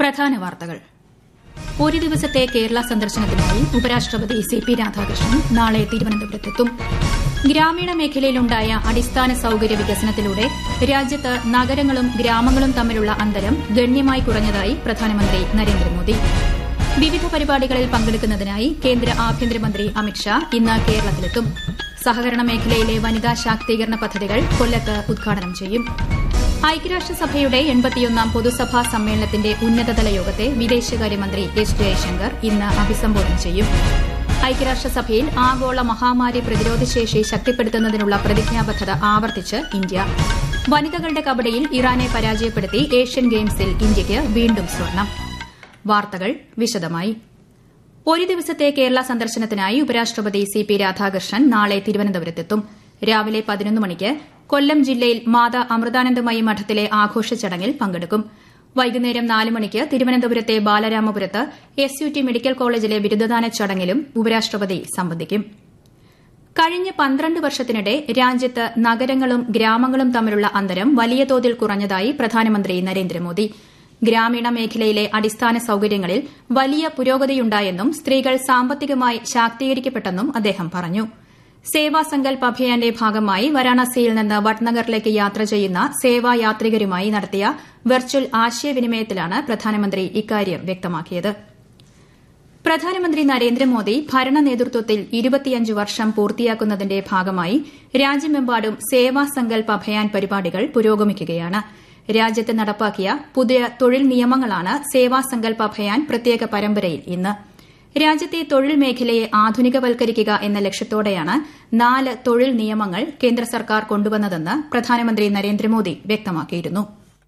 പ്രധാന വാർത്തകൾ ഒരു ദിവസത്തെ കേരള സന്ദർശനത്തിനായി ഉപരാഷ്ട്രപതി സി പി രാധാകൃഷ്ണൻ നാളെ തിരുവനന്തപുരത്തെത്തും ഗ്രാമീണ മേഖലയിലുണ്ടായ അടിസ്ഥാന സൌകര്യ വികസനത്തിലൂടെ രാജ്യത്ത് നഗരങ്ങളും ഗ്രാമങ്ങളും തമ്മിലുള്ള അന്തരം ഗണ്യമായി കുറഞ്ഞതായി പ്രധാനമന്ത്രി നരേന്ദ്രമോദി വിവിധ പരിപാടികളിൽ പങ്കെടുക്കുന്നതിനായി കേന്ദ്ര ആഭ്യന്തരമന്ത്രി അമിത്ഷാ ഇന്ന് കേരളത്തിലെത്തും സഹകരണ മേഖലയിലെ വനിതാ ശാക്തീകരണ പദ്ധതികൾ കൊല്ലത്ത് ഉദ്ഘാടനം ചെയ്യും ഐക്യരാഷ്ട്രസഭയുടെ എൺപത്തിയൊന്നാം പൊതുസഭാ സമ്മേളനത്തിന്റെ ഉന്നതതല യോഗത്തെ വിദേശകാര്യമന്ത്രി എസ് ജയശങ്കർ ഇന്ന് അഭിസംബോധന ചെയ്യും ഐക്യരാഷ്ട്രസഭയിൽ ആഗോള മഹാമാരി പ്രതിരോധശേഷി ശക്തിപ്പെടുത്തുന്നതിനുള്ള പ്രതിജ്ഞാബദ്ധത ആവർത്തിച്ച് ഇന്ത്യ വനിതകളുടെ കബഡിയിൽ ഇറാനെ പരാജയപ്പെടുത്തി ഏഷ്യൻ ഗെയിംസിൽ ഇന്ത്യയ്ക്ക് വീണ്ടും സ്വർണം വാർത്തകൾ വിശദമായി ഒരു ദിവസത്തെ കേരള സന്ദർശനത്തിനായി ഉപരാഷ്ട്രപതി സി പി രാധാകൃഷ്ണൻ നാളെ തിരുവനന്തപുരത്തെത്തും രാവിലെ പതിനൊന്ന് മണിക്ക് കൊല്ലം ജില്ലയിൽ മാതാ അമൃതാനന്ദമയി മഠത്തിലെ ആഘോഷ ചടങ്ങിൽ പങ്കെടുക്കും വൈകുന്നേരം നാല് മണിക്ക് തിരുവനന്തപുരത്തെ ബാലരാമപുരത്ത് എസ് യു ടി മെഡിക്കൽ കോളേജിലെ ബിരുദദാന ചടങ്ങിലും ഉപരാഷ്ട്രപതി സംബന്ധിക്കും കഴിഞ്ഞ പന്ത്രണ്ട് വർഷത്തിനിടെ രാജ്യത്ത് നഗരങ്ങളും ഗ്രാമങ്ങളും തമ്മിലുള്ള അന്തരം വലിയ തോതിൽ കുറഞ്ഞതായി പ്രധാനമന്ത്രി നരേന്ദ്രമോദി ഗ്രാമീണ മേഖലയിലെ അടിസ്ഥാന സൌകര്യങ്ങളിൽ വലിയ പുരോഗതിയുണ്ടായെന്നും സ്ത്രീകൾ സാമ്പത്തികമായി ശാക്തീകരിക്കപ്പെട്ടെന്നും അദ്ദേഹം പറഞ്ഞു സേവാ സങ്കൽപ് അഭിയാന്റെ ഭാഗമായി വാരാണസിയിൽ നിന്ന് വട്നഗറിലേക്ക് യാത്ര ചെയ്യുന്ന സേവായാത്രികരുമായി നടത്തിയ വെർച്വൽ ആശയവിനിമയത്തിലാണ് പ്രധാനമന്ത്രി ഇക്കാര്യം വ്യക്തമാക്കിയത് പ്രധാനമന്ത്രി നരേന്ദ്രമോദി ഭരണ നേതൃത്വത്തിൽ ഇരുപത്തിയഞ്ച് വർഷം പൂർത്തിയാക്കുന്നതിന്റെ ഭാഗമായി രാജ്യമെമ്പാടും സേവാ സങ്കൽപ് അഭിയാൻ പരിപാടികൾ പുരോഗമിക്കുകയാണ് രാജ്യത്ത് നടപ്പാക്കിയ പുതിയ തൊഴിൽ നിയമങ്ങളാണ് സേവാ സങ്കൽപ് അഭിയാൻ പ്രത്യേക പരമ്പരയിൽ ഇന്ന് രാജ്യത്തെ തൊഴിൽ മേഖലയെ ആധുനികവൽക്കരിക്കുക എന്ന ലക്ഷ്യത്തോടെയാണ് നാല് തൊഴിൽ നിയമങ്ങൾ കേന്ദ്ര സർക്കാർ കൊണ്ടുവന്നതെന്ന് പ്രധാനമന്ത്രി നരേന്ദ്രമോദി വ്യക്തമാക്കിയിരുന്നു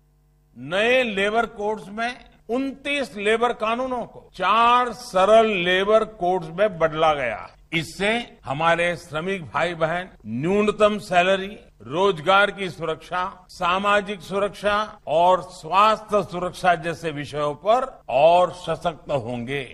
नए लेबर कोड्स में 29 लेबर कानूनों को चार सरल लेबर कोड्स में बदला गया इससे हमारे श्रमिक भाई बहन न्यूनतम सैलरी रोजगार की सुरक्षा सामाजिक सुरक्षा और स्वास्थ्य सुरक्षा जैसे विषयों पर और सशक्त होंगे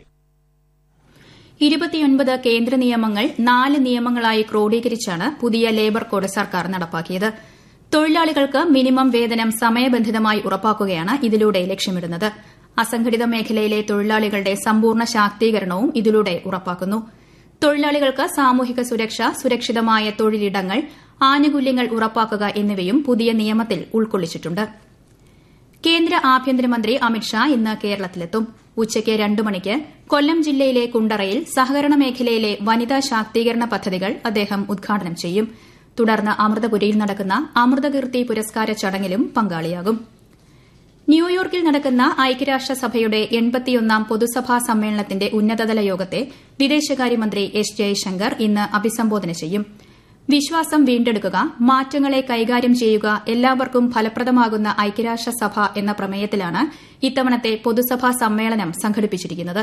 ഇരുപത്തിയൊൻപത് കേന്ദ്ര നിയമങ്ങൾ നാല് നിയമങ്ങളായി ക്രോഡീകരിച്ചാണ് പുതിയ ലേബർ കോഡ് സർക്കാർ നടപ്പാക്കിയത് തൊഴിലാളികൾക്ക് മിനിമം വേതനം സമയബന്ധിതമായി ഉറപ്പാക്കുകയാണ് ഇതിലൂടെ ലക്ഷ്യമിടുന്നത് അസംഘടിത മേഖലയിലെ തൊഴിലാളികളുടെ സമ്പൂർണ്ണ ശാക്തീകരണവും ഇതിലൂടെ ഉറപ്പാക്കുന്നു തൊഴിലാളികൾക്ക് സാമൂഹിക സുരക്ഷ സുരക്ഷിതമായ തൊഴിലിടങ്ങൾ ആനുകൂല്യങ്ങൾ ഉറപ്പാക്കുക എന്നിവയും പുതിയ നിയമത്തിൽ ഉൾക്കൊള്ളിച്ചിട്ടുണ്ട് കേന്ദ്ര ആഭ്യന്തരമന്ത്രി അമിത്ഷാ ഇന്ന് കേരളത്തിലെത്തും ഉച്ചയ്ക്ക് രണ്ട് മണിക്ക് കൊല്ലം ജില്ലയിലെ കുണ്ടറയിൽ സഹകരണ മേഖലയിലെ വനിതാ ശാക്തീകരണ പദ്ധതികൾ അദ്ദേഹം ഉദ്ഘാടനം ചെയ്യും തുടർന്ന് അമൃതപുരിയിൽ നടക്കുന്ന അമൃതകീർത്തി പുരസ്കാര ചടങ്ങിലും പങ്കാളിയാകും ന്യൂയോർക്കിൽ നടക്കുന്ന ഐക്യരാഷ്ട്രസഭയുടെ എൺപത്തിയൊന്നാം പൊതുസഭാ സമ്മേളനത്തിന്റെ ഉന്നതതല യോഗത്തെ വിദേശകാര്യമന്ത്രി എസ് ജയശങ്കർ ഇന്ന് അഭിസംബോധന ചെയ്യും വിശ്വാസം വീണ്ടെടുക്കുക മാറ്റങ്ങളെ കൈകാര്യം ചെയ്യുക എല്ലാവർക്കും ഫലപ്രദമാകുന്ന ഐക്യരാഷ്ട്രസഭ എന്ന പ്രമേയത്തിലാണ് ഇത്തവണത്തെ പൊതുസഭാ സമ്മേളനം സംഘടിപ്പിച്ചിരിക്കുന്നത്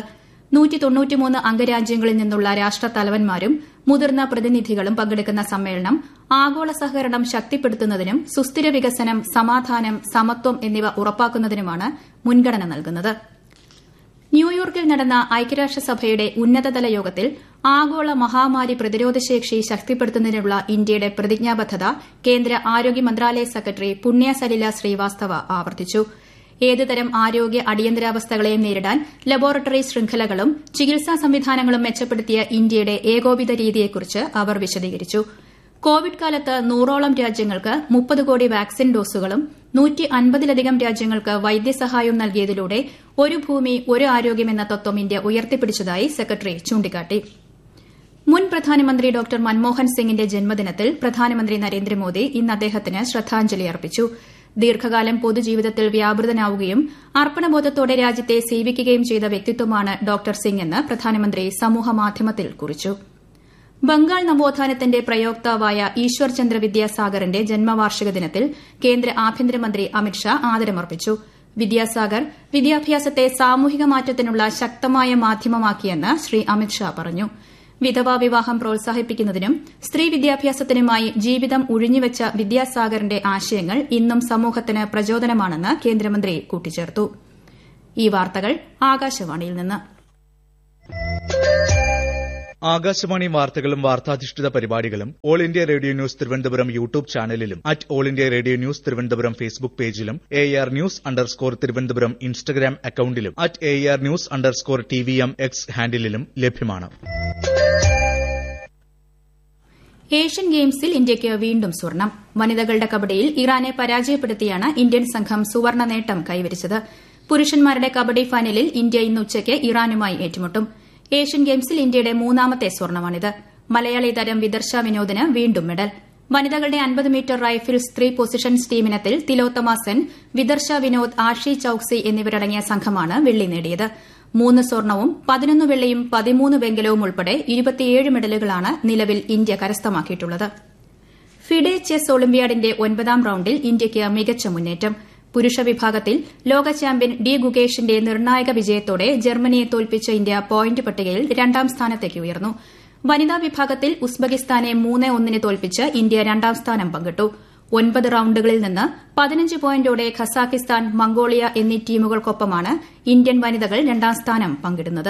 അംഗരാജ്യങ്ങളിൽ നിന്നുള്ള രാഷ്ട്രത്തലവന്മാരും മുതിർന്ന പ്രതിനിധികളും പങ്കെടുക്കുന്ന സമ്മേളനം ആഗോള സഹകരണം ശക്തിപ്പെടുത്തുന്നതിനും സുസ്ഥിര വികസനം സമാധാനം സമത്വം എന്നിവ ഉറപ്പാക്കുന്നതിനുമാണ് മുൻഗണന നൽകുന്നത് ന്യൂയോർക്കിൽ നടന്ന ഐക്യരാഷ്ട്രസഭയുടെ ഉന്നതതല യോഗത്തിൽ ആഗോള മഹാമാരി പ്രതിരോധശേഷി ശക്തിപ്പെടുത്തുന്നതിനുള്ള ഇന്ത്യയുടെ പ്രതിജ്ഞാബദ്ധത കേന്ദ്ര ആരോഗ്യ മന്ത്രാലയ സെക്രട്ടറി പുണ്യ സലില ശ്രീവാസ്തവ ആവർത്തിച്ചു ഏതുതരം ആരോഗ്യ അടിയന്തരാവസ്ഥകളെയും നേരിടാൻ ലബോറട്ടറി ശൃംഖലകളും ചികിത്സാ സംവിധാനങ്ങളും മെച്ചപ്പെടുത്തിയ ഇന്ത്യയുടെ ഏകോപിത രീതിയെക്കുറിച്ച് അവർ വിശദീകരിച്ചു കോവിഡ് കാലത്ത് നൂറോളം രാജ്യങ്ങൾക്ക് മുപ്പത് കോടി വാക്സിൻ ഡോസുകളും നൂറ്റി അൻപതിലധികം രാജ്യങ്ങൾക്ക് വൈദ്യസഹായവും നൽകിയതിലൂടെ ഒരു ഭൂമി ഒരു ആരോഗ്യം എന്ന തത്വം ഇന്ത്യ ഉയർത്തിപ്പിടിച്ചതായി സെക്രട്ടറി ചൂണ്ടിക്കാട്ടി മുൻ പ്രധാനമന്ത്രി ഡോക്ടർ മൻമോഹൻ സിംഗിന്റെ ജന്മദിനത്തിൽ പ്രധാനമന്ത്രി നരേന്ദ്രമോദി ഇന്ന് അദ്ദേഹത്തിന് ശ്രദ്ധാഞ്ജലി അർപ്പിച്ചു ദീർഘകാലം പൊതുജീവിതത്തിൽ വ്യാപൃതനാവുകയും അർപ്പണബോധത്തോടെ രാജ്യത്തെ സേവിക്കുകയും ചെയ്ത വ്യക്തിത്വമാണ് ഡോക്ടർ സിംഗ് എന്ന് പ്രധാനമന്ത്രി സമൂഹമാധ്യമത്തിൽ കുറിച്ചു ബംഗാൾ നവോത്ഥാനത്തിന്റെ പ്രയോക്താവായ ഈശ്വർ ചന്ദ്ര വിദ്യാസാഗറിന്റെ ജന്മവാർഷിക ദിനത്തിൽ കേന്ദ്ര ആഭ്യന്തരമന്ത്രി അമിത്ഷാ ആദരമർപ്പിച്ചു വിദ്യാസാഗർ വിദ്യാഭ്യാസത്തെ സാമൂഹിക മാറ്റത്തിനുള്ള ശക്തമായ മാധ്യമമാക്കിയെന്ന് ശ്രീ അമിത്ഷാ പറഞ്ഞു വിധവാ വിവാഹം പ്രോത്സാഹിപ്പിക്കുന്നതിനും സ്ത്രീ വിദ്യാഭ്യാസത്തിനുമായി ജീവിതം ഉഴിഞ്ഞുവച്ച വിദ്യാസാഗറിന്റെ ആശയങ്ങൾ ഇന്നും സമൂഹത്തിന് പ്രചോദനമാണെന്ന് കേന്ദ്രമന്ത്രി കൂട്ടിച്ചേർത്തു ഈ വാർത്തകൾ ആകാശവാണിയിൽ നിന്ന് ആകാശവാണി വാർത്തകളും വാർത്താധിഷ്ഠിത പരിപാടികളും all India radio news Thiruvananthapuram YouTube ചാനലിലും at all India radio news Thiruvananthapuram Facebook പേജിലും A R news underscore Thiruvananthapuram Instagram അക്കൌണ്ടിലും at A R news underscore T V M X ഹാൻഡിലും ലഭ്യമാണ് ഏഷ്യൻ ഗെയിംസിൽ ഇന്ത്യയ്ക്ക് വീണ്ടും സ്വർണം വനിതകളുടെ കബഡിയിൽ ഇറാനെ പരാജയപ്പെടുത്തിയാണ് ഇന്ത്യൻ സംഘം സുവർണ നേട്ടം കൈവരിച്ചത് പുരുഷന്മാരുടെ കബഡി ഫൈനലിൽ ഇന്ത്യ ഇന്ന് ഉച്ചയ്ക്ക് ഇറാനുമായി ഏറ്റുമുട്ടും ഏഷ്യൻ ഗെയിംസിൽ ഇന്ത്യയുടെ മൂന്നാമത്തെ സ്വർണമാണിത് മലയാളി താരം വിദർശ വിനോദിന് വീണ്ടും മെഡൽ വനിതകളുടെ അൻപത് മീറ്റർ റൈഫിൾ സ്ത്രീ പൊസിഷൻസ് ടീമിനത്തിൽ തിലോത്തമ സെൻ വിദർശ വിനോദ് ആഷി ചൌക്സി എന്നിവരടങ്ങിയ സംഘമാണ് വെള്ളി നേടിയത് മൂന്ന് സ്വർണവും പതിനൊന്ന് വെള്ളിയും പതിമൂന്ന് വെങ്കലവും ഉൾപ്പെടെ ഇരുപത്തിയേഴ് മെഡലുകളാണ് നിലവിൽ ഇന്ത്യ കരസ്ഥമാക്കിയിട്ടുള്ളത് ഫിഡെ ചെസ് ഒളിമ്പ്യാഡിന്റെ ഒൻപതാം റൌണ്ടിൽ ഇന്ത്യയ്ക്ക് മികച്ച മുന്നേറ്റം പുരുഷ വിഭാഗത്തിൽ ലോക ചാമ്പ്യൻ ഡി ഗുഗേഷിന്റെ നിർണായക വിജയത്തോടെ ജർമ്മനിയെ തോൽപ്പിച്ച ഇന്ത്യ പോയിന്റ് പട്ടികയിൽ രണ്ടാം സ്ഥാനത്തേക്ക് ഉയർന്നു വനിതാ വിഭാഗത്തിൽ ഉസ്ബെക്കിസ്ഥാനെ മൂന്ന് ഒന്നിന് തോൽപ്പിച്ച് ഇന്ത്യ രണ്ടാം സ്ഥാനം പങ്കിട്ടു ഒൻപത് റൌണ്ടുകളിൽ നിന്ന് പതിനഞ്ച് പോയിന്റോടെ ഖസാക്കിസ്ഥാൻ മംഗോളിയ എന്നീ ടീമുകൾക്കൊപ്പമാണ് ഇന്ത്യൻ വനിതകൾ രണ്ടാം സ്ഥാനം പങ്കിടുന്നത്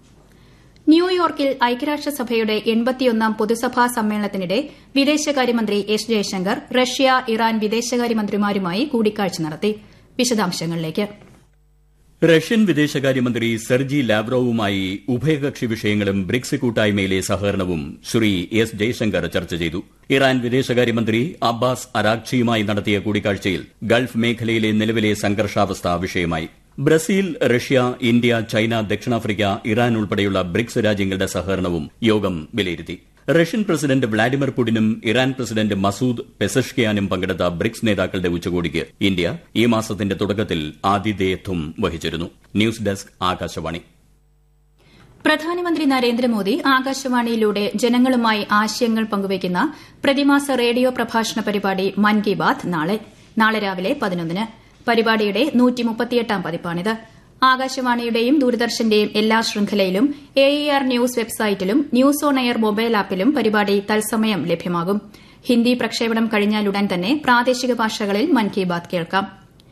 ന്യൂയോർക്കിൽ ഐക്യരാഷ്ട്രസഭയുടെ എൺപത്തിയൊന്നാം പൊതുസഭാ സമ്മേളനത്തിനിടെ വിദേശകാര്യമന്ത്രി എസ് ജയശങ്കർ റഷ്യ ഇറാൻ വിദേശകാര്യമന്ത്രിമാരുമായി കൂടിക്കാഴ്ച നടത്തി വിശദാംശങ്ങളിലേക്ക് റഷ്യൻ വിദേശകാര്യമന്ത്രി സെർജി ലാവ്റോവുമായി ഉഭയകക്ഷി വിഷയങ്ങളും ബ്രിക്സ് കൂട്ടായ്മയിലെ സഹകരണവും ശ്രീ എസ് ജയശങ്കർ ചർച്ച ചെയ്തു ഇറാൻ വിദേശകാര്യമന്ത്രി അബ്ബാസ് അരാഗ്ചിയുമായി നടത്തിയ കൂടിക്കാഴ്ചയിൽ ഗൾഫ് മേഖലയിലെ നിലവിലെ സംഘർഷാവസ്ഥ വിഷയമായി ബ്രസീൽ റഷ്യ ഇന്ത്യ ചൈന ദക്ഷിണാഫ്രിക്ക ഇറാൻ ഉൾപ്പെടെയുള്ള ബ്രിക്സ് രാജ്യങ്ങളുടെ സഹകരണവും യോഗം വിലയിരുത്തി റഷ്യൻ പ്രസിഡന്റ് വ്ളാഡിമിർ പുടിനും ഇറാൻ പ്രസിഡന്റ് മസൂദ് പെസഷ്കിയാനും പങ്കെടുത്ത ബ്രിക്സ് നേതാക്കളുടെ ഉച്ചകോടിക്ക് ഇന്ത്യ ഈ മാസത്തിന്റെ തുടക്കത്തിൽ ആതിഥേയത്വം വഹിച്ചിരുന്നു ന്യൂസ് ഡെസ്ക് ആകാശവാണി പ്രധാനമന്ത്രി നരേന്ദ്രമോദി ആകാശവാണിയിലൂടെ ജനങ്ങളുമായി ആശയങ്ങൾ പങ്കുവയ്ക്കുന്ന പ്രതിമാസ റേഡിയോ പ്രഭാഷണ പരിപാടി മൻ കി ബാത് നാളെ നാളെ രാവിലെ പതിനൊന്നിന് പരിപാടിയുടെ നൂറ്റിമുപ്പത്തിയെട്ടാം പതിപ്പാണിത് ആകാശവാണിയുടെയും ദൂരദർശന്റെയും എല്ലാ ശൃംഖലയിലും എ ആർ ന്യൂസ് വെബ്സൈറ്റിലും ന്യൂസ് ഓൺ എയർ മൊബൈൽ ആപ്പിലും പരിപാടി തത്സമയം ലഭ്യമാകും ഹിന്ദി പ്രക്ഷേപണം കഴിഞ്ഞാലുടൻ തന്നെ പ്രാദേശിക ഭാഷകളിൽ മൻ കി ബാത് കേൾക്കാം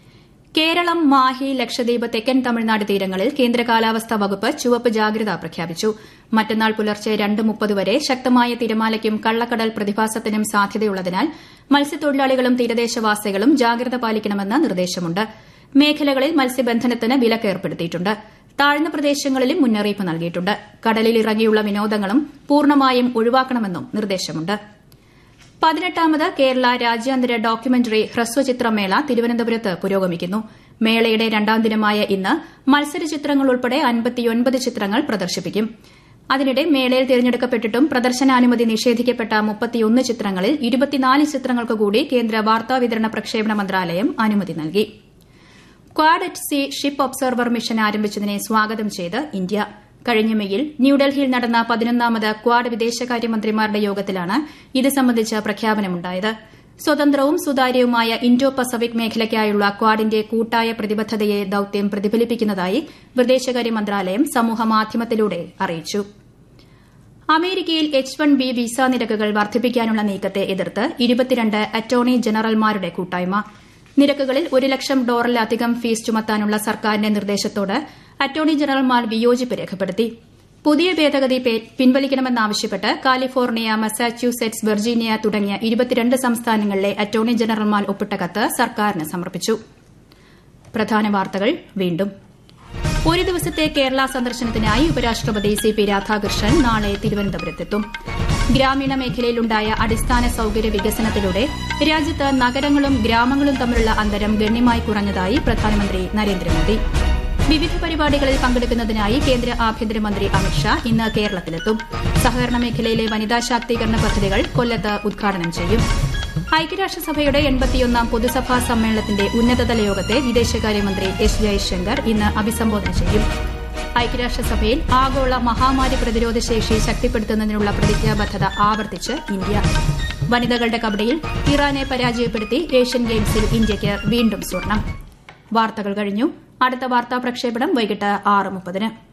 കേരളം മാഹി ലക്ഷദ്വീപ് തെക്കൻ തമിഴ്നാട് തീരങ്ങളിൽ കേന്ദ്ര കാലാവസ്ഥാ വകുപ്പ് ചുവപ്പ് ജാഗ്രത പ്രഖ്യാപിച്ചു മറ്റന്നാൾ പുലർച്ചെ രണ്ട് മുപ്പത് വരെ ശക്തമായ തിരമാലയ്ക്കും കള്ളക്കടൽ പ്രതിഭാസത്തിനും സാധ്യതയുള്ളതിനാൽ മത്സ്യത്തൊഴിലാളികളും തീരദേശവാസികളും ജാഗ്രത പാലിക്കണമെന്ന് നിർദ്ദേശമുണ്ട് മേഖലകളിൽ മത്സ്യബന്ധനത്തിന് വിലക്ക് ഏർപ്പെടുത്തിയിട്ടുണ്ട് താഴ്ന്ന പ്രദേശങ്ങളിലും മുന്നറിയിപ്പ് നൽകിയിട്ടുണ്ട് കടലിൽ ഇറങ്ങിയുള്ള വിനോദങ്ങളും പൂർണ്ണമായും ഒഴിവാക്കണമെന്നും നിർദ്ദേശമുണ്ട് പതിനെട്ടാമത് കേരള രാജ്യാന്തര ഡോക്യുമെന്ററി ഹ്രസ്വചിത്രമേള തിരുവനന്തപുരത്ത് പുരോഗമിക്കുന്നു മേളയുടെ രണ്ടാം ദിനമായ ഇന്ന് മത്സരചിത്രങ്ങൾ ഉൾപ്പെടെ അൻപത്തിയൊൻപത് ചിത്രങ്ങൾ പ്രദർശിപ്പിക്കും അതിനിടെ മേളയിൽ തിരഞ്ഞെടുക്കപ്പെട്ടിട്ടും പ്രദർശനാനുമതി നിഷേധിക്കപ്പെട്ട മുപ്പത്തിയൊന്ന് ചിത്രങ്ങളിൽ ഇരുപത്തിനാല് ചിത്രങ്ങൾക്ക് കൂടി കേന്ദ്ര വാർത്താവിതരണ പ്രക്ഷേപണ മന്ത്രാലയം അനുമതി നൽകി quad at sea ship observer mission ആരംഭിച്ചതിനെ സ്വാഗതം ചെയ്ത് ഇന്ത്യ കഴിഞ്ഞ മെയിൽ ന്യൂഡൽഹിയിൽ നടന്ന പതിനൊന്നാമത് ക്വാഡ് വിദേശകാര്യമന്ത്രിമാരുടെ യോഗത്തിലാണ് ഇത് സംബന്ധിച്ച പ്രഖ്യാപനമുണ്ടായത് സ്വതന്ത്രവും സുതാര്യവുമായ ഇൻഡോ പസഫിക് മേഖലയ്ക്കായുള്ള ക്വാഡിന്റെ കൂട്ടായ പ്രതിബദ്ധതയെ ദൌത്യം പ്രതിഫലിപ്പിക്കുന്നതായി വിദേശകാര്യ മന്ത്രാലയം സമൂഹമാധ്യമത്തിലൂടെ അറിയിച്ചു അമേരിക്കയിൽ എച്ച് വൺ ബി വിസ നിരക്കുകൾ വർദ്ധിപ്പിക്കാനുള്ള നീക്കത്തെ എതിർത്ത് ഇരുപത്തിരണ്ട് അറ്റോർണി ജനറൽമാരുടെ കൂട്ടായ്മ നിരക്കുകളിൽ ഒരു ലക്ഷം ഡോളറിലധികം ഫീസ് ചുമത്താനുള്ള സർക്കാരിന്റെ നിർദ്ദേശത്തോട് അറ്റോർണി ജനറൽമാർ വിയോജിപ്പ് രേഖപ്പെടുത്തി പുതിയ ഭേദഗതി പിൻവലിക്കണമെന്നാവശ്യപ്പെട്ട് കാലിഫോർണിയ മസാച്യൂസെറ്റ്സ് വെർജീനിയ തുടങ്ങിയ ഇരുപത്തിരണ്ട് സംസ്ഥാനങ്ങളിലെ അറ്റോർണി ജനറൽമാർ ഒപ്പിട്ട കത്ത് സർക്കാരിന് സമർപ്പിച്ചു പ്രധാന വാർത്തകൾ വീണ്ടും ഒരു ദിവസത്തെ കേരള സന്ദർശനത്തിനായി ഉപരാഷ്ട്രപതി സി പി രാധാകൃഷ്ണൻ നാളെ തിരുവനന്തപുരത്തെത്തും ഗ്രാമീണ മേഖലയിലുണ്ടായ അടിസ്ഥാന സൌകര്യ വികസനത്തിലൂടെ രാജ്യത്ത് നഗരങ്ങളും ഗ്രാമങ്ങളും തമ്മിലുള്ള അന്തരം ഗണ്യമായി കുറഞ്ഞതായി പ്രധാനമന്ത്രി നരേന്ദ്രമോദി വിവിധ പരിപാടികളിൽ പങ്കെടുക്കുന്നതിനായി കേന്ദ്ര ആഭ്യന്തരമന്ത്രി അമിത്ഷാ ഇന്ന് കേരളത്തിലെത്തും സഹകരണ മേഖലയിലെ വനിതാ ശാക്തീകരണ പദ്ധതികൾ കൊല്ലത്ത് ഉദ്ഘാടനം ചെയ്യും ഐക്യരാഷ്ട്രസഭയുടെ എൺപത്തിയൊന്നാം പൊതുസഭാ സമ്മേളനത്തിന്റെ ഉന്നതതല യോഗത്തെ വിദേശകാര്യമന്ത്രി എസ് ജയശങ്കർ ഇന്ന് അഭിസംബോധന ചെയ്യും ഐക്യരാഷ്ട്രസഭയിൽ ആഗോള മഹാമാരി പ്രതിരോധ ശേഷി ശക്തിപ്പെടുത്തുന്നതിനുള്ള പ്രതിജ്ഞാബദ്ധത ആവർത്തിച്ച് ഇന്ത്യ വനിതകളുടെ കബഡിയിൽ ഇറാനെ പരാജയപ്പെടുത്തി ഏഷ്യൻ ഗെയിംസിൽ ഇന്ത്യയ്ക്ക് വീണ്ടും സ്വർണം വാർത്തകൾ കഴിഞ്ഞു അടുത്ത വാർത്താ പ്രക്ഷേപണം വൈകിട്ട് ആറ് മുപ്പതിന്